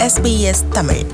SBS Tamil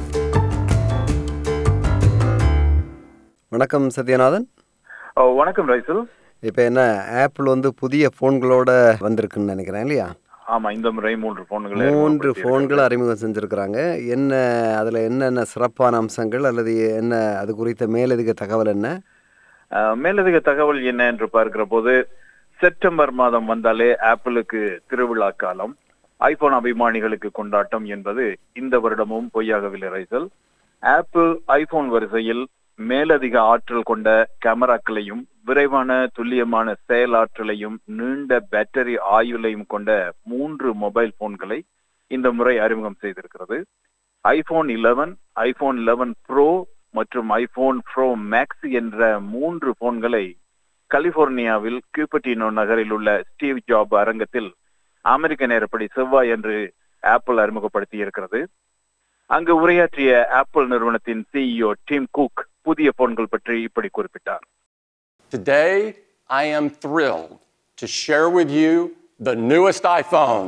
வணக்கம் சத்யநாதன் ஓ, வணக்கம் ரைசல் இப்போ என்ன ஆப்பிள் வந்து புதிய ஃபோன்களோட வந்திருக்குன்னு நினைக்கிறேன் இல்லையா ஆமா இந்த முறை மூன்று போன்களை மூன்று ஃபோன்களை அறிமுகம் செஞ்சுருக்கிறாங்க என்ன அதில் என்னென்ன சிறப்பான அம்சங்கள் அல்லது என்ன அது குறித்த மேலதிக தகவல் என்ன அஹ், மேலதிக தகவல் என்ன என்று பார்க்கிற போது செப்டம்பர் மாதம் வந்தாலே ஆப்பிளுக்கு திருவிழா காலம் ஐபோன் அபிமானிகளுக்கு கொண்டாட்டம் என்பது இந்த வருடமும் பொய்யாகவில்லை ரைசல் ஆப்பிள் ஐபோன் வரிசையில் மேலதிக ஆற்றல் கொண்ட கேமராக்களையும் விரைவான துல்லியமான செயலாற்றலையும் நீண்ட பேட்டரி ஆயுளையும் கொண்ட மூன்று மொபைல் போன்களை இந்த முறை அறிமுகம் செய்திருக்கிறது ஐபோன் 11 ஐபோன் 11 ப்ரோ மற்றும் ஐபோன் ப்ரோ மேக்ஸ் என்ற மூன்று போன்களை கலிபோர்னியாவில் கியூபட்டினோ நகரில் உள்ள ஸ்டீவ் ஜாப் அரங்கத்தில் அமெரிக்க நேரப்படி செவ்வாய் என்று ஆப்பிள் அறிமுகப்படுத்தி இருக்கிறது அங்கு உரையாற்றிய ஆப்பிள் நிறுவனத்தின் சிஇஓ டிம் குக் புதிய போன்கள் பற்றி இப்படி குறிப்பிட்டார் Today, I am thrilled to share with you the newest iPhone.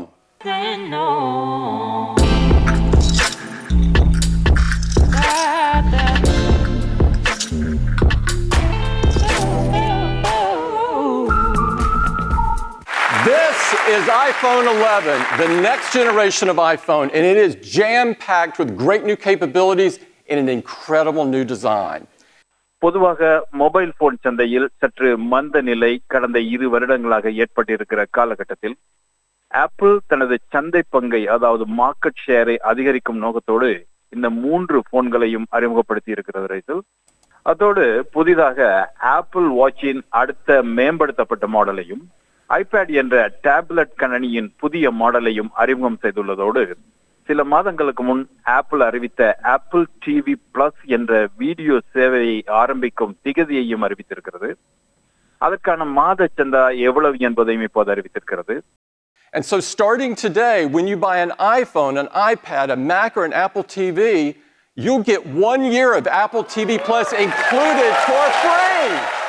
This is iPhone 11, the next generation of iPhone, and it is jam packed with great new capabilities in an incredible new design. பொதுவாக mobile phone சந்தையில் சற்று மந்த நிலை கடந்த இரு வருடங்களாக ஏற்பட்டிருக்கிற காலகட்டத்தில் ஆப்பிள் தனது சந்தை பங்கை அதாவது மார்க்கெட் ஷேரை அதிகரிக்கும் நோக்கத்தோடு இந்த மூன்று போன்களையும் அறிமுகப்படுத்தி இருக்கிறது ரைசல் அதோடு புதிதாக ஆப்பிள் வாட்சின் அடுத்த மேம்படுத்தப்பட்ட மாடலையும் ஐபேட் என்ற டேப்லெட் கணனியின் புதிய மாடலையும் அறிமுகம் செய்துள்ளதோடு சில மாதங்களுக்கு முன் ஆப்பிள் அறிவித்த ஆப்பிள் டிவி பிளஸ் என்ற வீடியோ சேவையை ஆரம்பிக்கும் திகதியையும் அறிவித்திருக்கிறது அதற்கான மாத சந்தா எவ்வளவு என்பதையும் இப்போது அறிவித்திருக்கிறது And so, starting today, when you buy an iPhone, an iPad, a Mac, or an Apple TV, you'll get one year of Apple TV Plus included for free.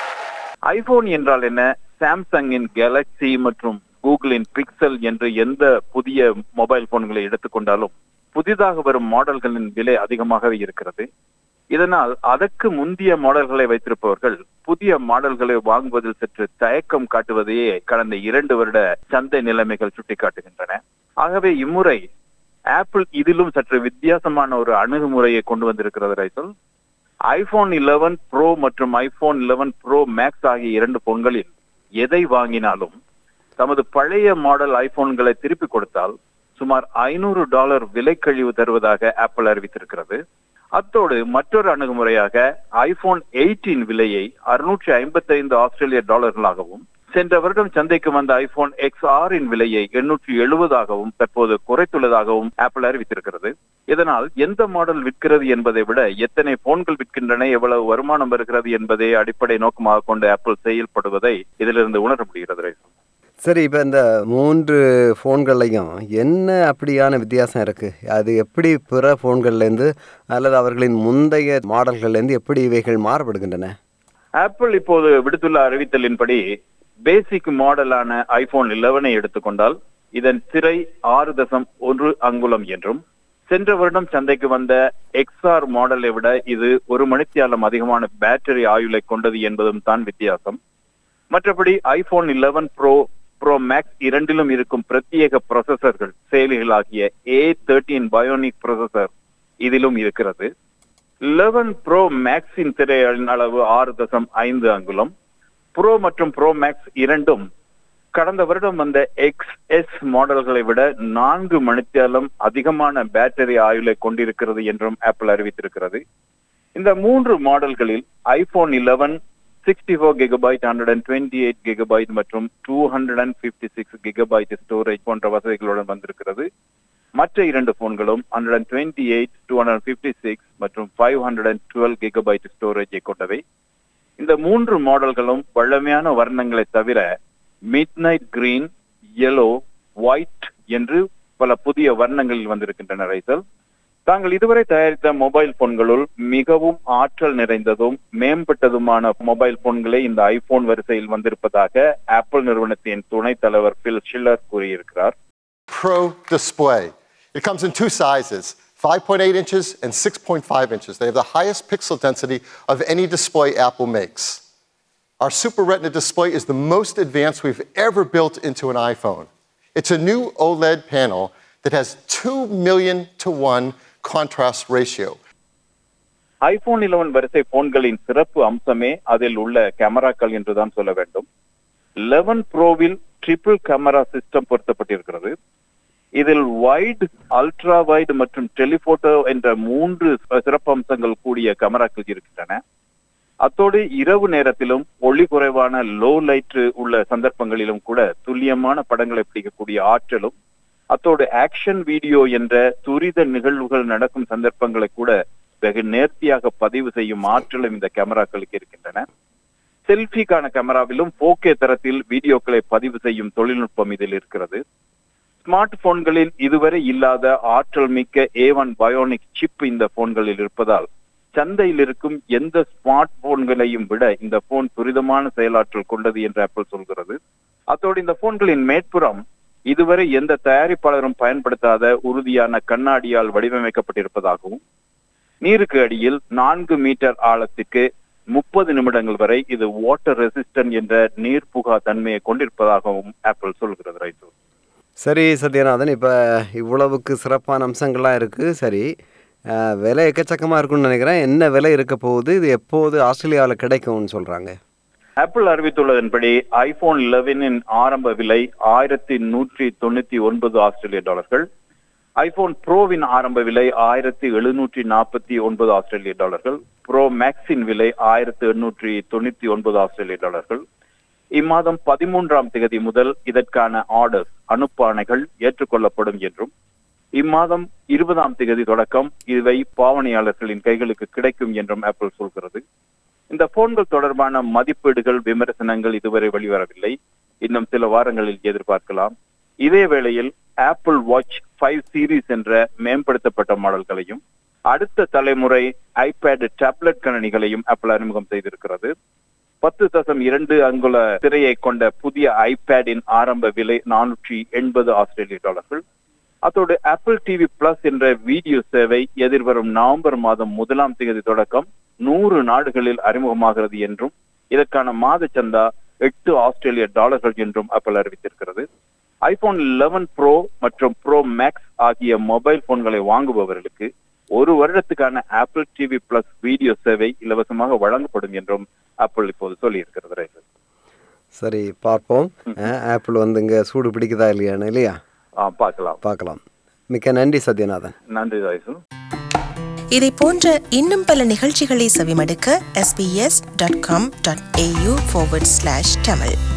IPhone என்றால் என்ன சாம்சங்கின் கேலக்ஸி மற்றும் கூகுளின் பிக்சல் என்று எந்த புதிய mobile போன்களை எடுத்துக்கொண்டாலும் புதிதாக வரும் மாடல்களின் விலை அதிகமாகவே இருக்கிறது இதனால் அதற்கு முந்திய மாடல்களை வைத்திருப்பவர்கள் புதிய மாடல்களை வாங்குவதில் சற்று தயக்கம் காட்டுவதையே கடந்த இரண்டு வருட சந்தை நிலைமைகள் சுட்டிக்காட்டுகின்றன ஆகவே இம்முறை ஆப்பிள் இதிலும் சற்று வித்தியாசமான ஒரு அணுகுமுறையை கொண்டு வந்திருக்கிறது ரைசல் ஐபோன் 11 ப்ரோ மற்றும் ஐபோன் 11 ப்ரோ மேக்ஸ் ஆகிய இரண்டு போன்களில் எதை வாங்கினாலும் தமது பழைய மாடல் ஐபோன்களை திருப்பி கொடுத்தால் சுமார் ஐநூறு டாலர் விலை கழிவு தருவதாக ஆப்பிள் அறிவித்திருக்கிறது அத்தோடு மற்றொரு அணுகுமுறையாக ஐபோன் 18 விலையை அறுநூற்றி ஐம்பத்தைந்து ஆஸ்திரேலிய டாலர்களாகவும் சென்ற வருடம் சந்தைக்கு வந்த ஐபோன் எக்ஸ் ஆரின் விலையை எண்ணூற்றி எழுபதாகவும் தற்போது குறைத்துள்ளதாகவும் ஆப்பிள் அறிவித்திருக்கிறது இதனால் எந்த மாடல் விற்கிறது என்பதை விட எத்தனை போன்கள் விற்கின்றன எவ்வளவு வருமானம் வருகிறது என்பதை அடிப்படை நோக்கமாக கொண்டு ஆப்பிள் செயல்படுவதை இதிலிருந்து உணர முடிகிறது ரைசல். சரி இப்போ இந்த மூன்று ஃபோன்கள்லையும் என்ன அப்படியான வித்தியாசம் இருக்குது அது எப்படி பிற ஃபோன்கள்லேருந்து அல்லது அவர்களின் முந்தைய மாடல்கள்லேருந்து எப்படி இவைகள் மாறுபடுகின்றன ஆப்பிள் இப்போது விடுத்துள்ள அறிவித்தலின்படி பேசிக் மாடலான ஐபோன் 11 எடுத்துக்கொண்டால் இதன் திரை ஆறு தசம் ஒன்று அங்குலம் என்றும் சென்ற வருடம் சந்தைக்கு வந்த எக்ஸ்ஆர் மாடலை விட இது ஒரு மணித்தியாலம் அதிகமான பேட்டரி ஆயுளை கொண்டது என்பதும் தான் வித்தியாசம் மற்றபடி ஐபோன் 11 ப்ரோ ப்ரோ மேக்ஸ் இரண்டிலும் இருக்கும் பிரத்யேக ப்ரொசஸர்கள் செயலிகளாகிய ஏ தேர்ட்டீன் பயோனிக் ப்ரொசஸர் இதிலும் இருக்கிறது 11 ப்ரோ மேக்ஸின் திரையின் அளவு ஆறு தசம் ஐந்து அங்குலம் ப்ரோ மற்றும் ப்ரோ மேக்ஸ் இரண்டும் கடந்த வருடம் வந்த எக்ஸ் எஸ் மாடல்களை விட நான்கு மணித்தியாலம் அதிகமான பேட்டரி ஆயுளை கொண்டிருக்கிறது என்றும் ஆப்பிள் அறிவித்திருக்கிறது இந்த மூன்று மாடல்களில் iPhone 11 sixty four gigabyte hundred and twenty eight gigabyte மற்றும் two hundred and fifty six gigabyte storage போன்ற வசதிகளுடன் வந்திருக்கிறது மற்ற இரண்டு போன்களும் hundred and twenty eight two hundred fifty six மற்றும் five hundred and twelve gigabyte ஸ்டோரேஜை கொண்டவை இந்த மூன்று மாடல்களும் வழமையான வர்ணங்களை தவிர midnight green yellow white என்று பல புதிய வர்ணங்களில் வந்திருக்கின்றன ரைசல் தாங்கள் இதுவரை தயாரித்த மொபைல் போன்களுள் மிகவும் ஆற்றல் நிறைந்ததும் மேம்பட்டதுமான மொபைல் போன்களே இந்த ஐபோன் வரிசையில் வந்திருப்பதாக ஆப்பிள் நிறுவனத்தின் துணைத் தலைவர் பில் ஷில்லர் கூறியிருக்கிறார் Pro Display. It comes in two sizes 5.8 inches and 6.5 inches. They have the highest pixel density of any display Apple makes. Our Super Retina display is the most advanced we've ever built into an iPhone. It's a new OLED panel that has 2 million to 1 contrast ratio. IPhone 11 வரிசை போன்களின் சிறப்பு அம்சமே அதில் உள்ள கேமராக்கள் என்றுதான் சொல்ல வேண்டும் 11 ப்ரோவில் triple camera system பொருத்தப்பட்டிருக்கிறது இதில் வைட் அல்ட்ரா வைட் மற்றும் டெலிபோட்டோ என்ற மூன்று சிறப்பம்சங்கள் கூடிய கேமராக்கள் இருக்கின்றன அத்தோடு இரவு நேரத்திலும் ஒளி குறைவான லோ லைட் உள்ள சந்தர்ப்பங்களிலும் கூட துல்லியமான படங்களை பிடிக்கக்கூடிய ஆற்றலும் அத்தோடு ஆக்ஷன் வீடியோ என்ற துரித நிகழ்வுகள் நடக்கும் சந்தர்ப்பங்களை கூட வெகு நேர்த்தியாக பதிவு செய்யும் ஆற்றலும் இந்த கேமராக்களுக்கு இருக்கின்றன செல்ஃபிக்கான கேமராவிலும் போக்கே தரத்தில் வீடியோக்களை பதிவு செய்யும் தொழில்நுட்பம் இதில் இருக்கிறது ஸ்மார்ட் போன்களில் இதுவரை இல்லாத ஆற்றல் மிக்க ஏ ஒன் பயோனிக் சிப் இந்த போன்களில் இருப்பதால் சந்தையில் இருக்கும் எந்த ஸ்மார்ட் போன்களையும் விட இந்த போன் துரிதமான செயலாற்றல் கொண்டது என்று ஆப்பிள் சொல்கிறது அத்தோடு இந்த போன்களின் மேற்புறம் இதுவரை எந்த தயாரிப்பாளரும் பயன்படுத்தாத உறுதியான கண்ணாடியால் வடிவமைக்கப்பட்டிருப்பதாகவும் நீருக்கு அடியில் நான்கு மீட்டர் ஆழத்துக்கு முப்பது நிமிடங்கள் வரை இது வாட்டர் ரெசிஸ்டன்ட் என்ற நீர் புகா தன்மையை கொண்டிருப்பதாகவும் ஆப்பிள் சொல்கிறது ரைட்டு சரி சத்யநாதன் இப்போ இவ்வளவுக்கு சிறப்பான அம்சங்கள்லாம் இருக்குது சரி அஹ், விலை எக்கச்சக்கமாக இருக்கும்னு நினைக்கிறேன் என்ன விலை இருக்க போகுது இது எப்போது ஆஸ்திரேலியாவில் கிடைக்கும்னு சொல்கிறாங்க ஆப்பிள் அறிவித்துள்ளதன்படி ஐபோன் 11 இன் ஆரம்ப விலை ஆயிரத்தி நூற்றி தொண்ணூத்தி ஒன்பது ஆஸ்திரேலிய டாலர்கள் ஐபோன் ப்ரோவின் ஆரம்ப விலை ஆயிரத்தி எழுநூற்றி நாற்பத்தி ஒன்பது ஆஸ்திரேலிய டாலர்கள் ப்ரோ மேக்ஸின் விலை ஆயிரத்தி எண்ணூற்றி தொண்ணூத்தி ஒன்பது ஆஸ்திரேலிய டாலர்கள் இம்மாதம் பதிமூன்றாம் தேதி முதல் இதற்கான ஆர்டர்ஸ் அனுப்பாணைகள் ஏற்றுக்கொள்ளப்படும் என்றும் இம்மாதம் இருபதாம் தேதி தொடக்கம் இவை பாவனையாளர்களின் கைகளுக்கு கிடைக்கும் என்றும் ஆப்பிள் சொல்கிறது இந்த போன்கள் தொடர்பான மதிப்பீடுகள் விமர்சனங்கள் இதுவரை வெளிவரவில்லை இன்னும் சில வாரங்களில் எதிர்பார்க்கலாம் இதே வேளையில் ஆப்பிள் வாட்ச் ஃபைவ் சீரிஸ் என்ற மேம்படுத்தப்பட்ட மாடல்களையும் அடுத்த தலைமுறை ஐபேட் டேப்லெட் கணினிகளையும் ஆப்பிள் அறிமுகம் செய்திருக்கிறது பத்து தசம் இரண்டு அங்குல திரையை கொண்ட புதிய ஐபேடின் ஆரம்ப விலை நானூற்றி எண்பது ஆஸ்திரேலிய டாலர்கள் அத்தோடு ஆப்பிள் டிவி பிளஸ் என்ற வீடியோ சேவை எதிர்வரும் நவம்பர் மாதம் முதலாம் தேதி தொடக்கம் நூறு நாடுகளில் அறிமுகமாகிறது என்றும் இதற்கான மாத சந்தா எட்டு ஆஸ்திரேலிய டாலர்கள் என்றும் ஆப்பிள் அறிவித்திருக்கிறது ஐபோன் 11 ப்ரோ மற்றும் ப்ரோ மேக்ஸ் ஆகிய மொபைல் போன்களை வாங்குபவர்களுக்கு ஒரு வருடத்துக்கான ஆப்பிள் டிவி பிளஸ் வீடியோ சேவை இலவசமாக வழங்கப்படும் என்றும் ஆப்பிள் இப்போது சொல்லியிருக்கிறது ரைட் சரி பார்ப்போம் அஹ், ஆப்பிள் வந்து இங்கே சூடு பிடிக்குதா இல்லையான்னு இல்லையா ஆ பார்க்கலாம் பார்க்கலாம் மிக்க நன்றி சத்யநாதன் நன்றி ராய்சு இதை போன்ற இன்னும் பல நிகழ்ச்சிகளை செவிமடுக்க sbs.com.au forward slash tamil